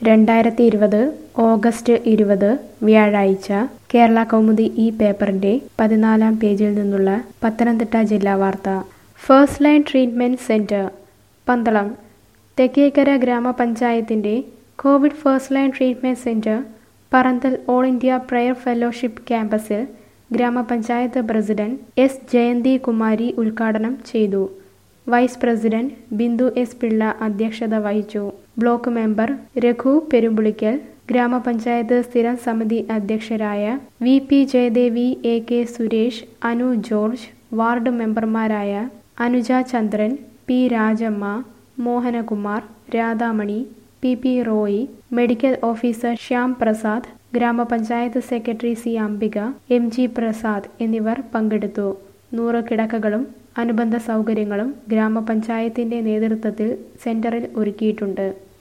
രണ്ടായിരത്തി ഇരുപത് ഓഗസ്റ്റ് ഇരുപത് വ്യാഴാഴ്ച കേരള കൗമുദി ഈ പേപ്പറിന്റെ പതിനാലാം പേജിൽ നിന്നുള്ള പത്തനംതിട്ട ജില്ലാ വാർത്ത first line treatment centre Pandalam Thekkekara ഗ്രാമപഞ്ചായത്തിന്റെ Covid first line treatment centre Parandal all India prayer fellowship ക്യാമ്പസിൽ ഗ്രാമപഞ്ചായത്ത് പ്രസിഡന്റ് എസ് ജയന്തി കുമാരി ഉദ്ഘാടനം ചെയ്തു vice president Bindu S Pillai അധ്യക്ഷത വഹിച്ചു ബ്ലോക്ക് മെമ്പർ രഘു പെരുമ്പുളിക്കൽ ഗ്രാമപഞ്ചായത്ത് സ്ഥിരം സമിതി അധ്യക്ഷരായ V P Jayadevi A K Suresh Anu George ward മെമ്പർമാരായ Anuja Chandran P Rajamma Mohanakumar Radhamani P P Roy medical officer Shyam Prasad ഗ്രാമപഞ്ചായത്ത് secretary C Ambika M G Prasad എന്നിവർ പങ്കെടുത്തു നൂറ് കിടക്കകളും അനുബന്ധ സൗകര്യങ്ങളും ഗ്രാമപഞ്ചായത്തിന്റെ നേതൃത്വത്തിൽ സെന്ററിൽ ഒരുക്കിയിട്ടുണ്ട്